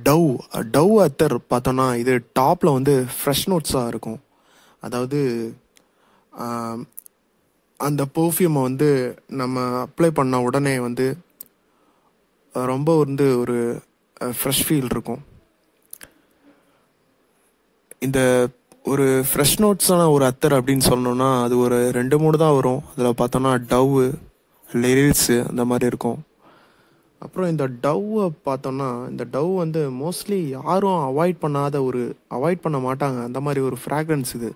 tau tau அத்தர் பார்த்தோன்னா இது டாப்பில் வந்து ஃப்ரெஷ் நோட்ஸாக இருக்கும் அதாவது ஆம், அந்த பர்ஃப்யூமை வந்து நம்ம அப்ளை பண்ண உடனே வந்து ரொம்ப வந்து ஒரு ஃப்ரெஷ் ஃபீல் இருக்கும் இந்த ஒரு ஃப்ரெஷ் நோட்ஸான ஒரு அத்தர் அப்படின்னு சொன்னோம்னா அது ஒரு ரெண்டு மூணு தான் வரும் அதில் பார்த்தோன்னா டவ்வு லிரில்ஸு அந்த மாதிரி இருக்கும் அப்புறம் இந்த டவ்வை பார்த்தோம்னா இந்த டவ் வந்து மோஸ்ட்லி யாரும் அவாய்ட் பண்ணாத ஒரு அவாய்ட் பண்ண மாட்டாங்க அந்த மாதிரி ஒரு ஃப்ராக்ரன்ஸ் இது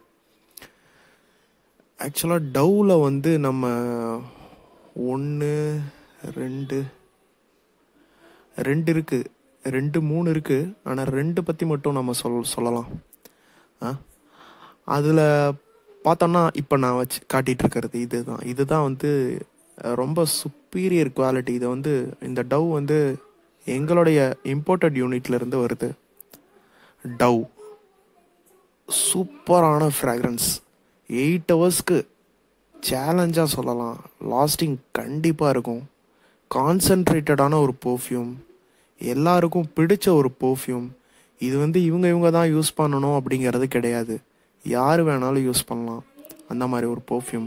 ஆக்சுவலாக டவ்வில் வந்து நம்ம ஒன்று ரெண்டு ரெண்டு இருக்குது ரெண்டு மூணு இருக்குது ஆனால் ரெண்டு பற்றி மட்டும் நம்ம சொல் சொல்லலாம் ஆ அதில் பார்த்தோன்னா இப்போ நான் வச்சு காட்டிகிட்டு இருக்கிறது இதுதான் இதுதான் வந்து அஹ், ரொம்ப சுப்பீரியர் குவாலிட்டி இது வந்து இந்த டவ் வந்து எங்களுடைய இம்போர்ட்டட் யூனிட்லேருந்து வருது டவ் சூப்பரான ஃப்ராக்ரன்ஸ் எயிட் ஹவர்ஸ்க்கு சேலஞ்சாக சொல்லலாம் லாஸ்டிங் கண்டிப்பாக இருக்கும் கான்சென்ட்ரேட்டடான ஒரு பர்ஃப்யூம் எல்லாருக்கும் பிடிச்ச ஒரு பர்ஃப்யூம் இது வந்து இவங்க இவங்க தான் யூஸ் பண்ணணும் அப்படிங்கிறது கிடையாது யார் வேணாலும் யூஸ் பண்ணலாம் அந்த மாதிரி ஒரு பர்ஃப்யூம்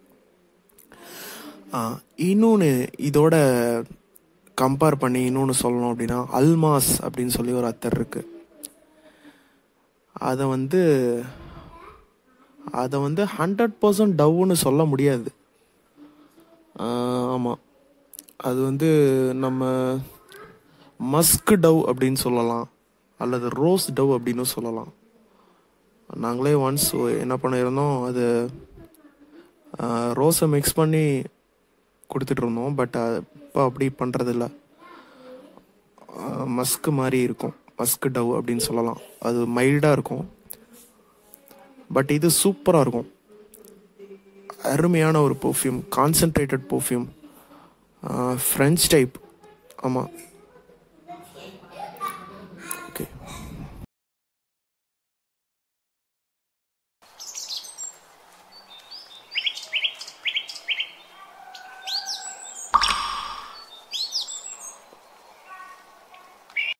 இன்னொன்று இதோட கம்பேர் பண்ணி இன்னொன்று சொல்லணும் அப்படின்னா அல்மாஸ் அப்படின்னு சொல்லி ஒரு அத்தர் இருக்கு அதை வந்து அதை வந்து ஹண்ட்ரட் பர்சன்ட் டவ்னு சொல்ல முடியாது ஆமாம் அது வந்து நம்ம மஸ்க் டவ் அப்படின்னு சொல்லலாம் அல்லது ரோஸ் டவ் அப்படின்னு சொல்லலாம் நாங்களே ஒன்ஸ் என்ன பண்ணியிருந்தோம் அது ரோஸை மிக்ஸ் பண்ணி கொடுத்துட்டு இருந்தோம் பட் இப்போ அப்படி பண்ணுறதில்ல மஸ்க் மாதிரி இருக்கும் மஸ்க் டவ் அப்படின்னு சொல்லலாம் அது மைல்டாக இருக்கும் பட் இது சூப்பராக இருக்கும் அருமையான ஒரு perfume concentrated perfume French type ஆமாம்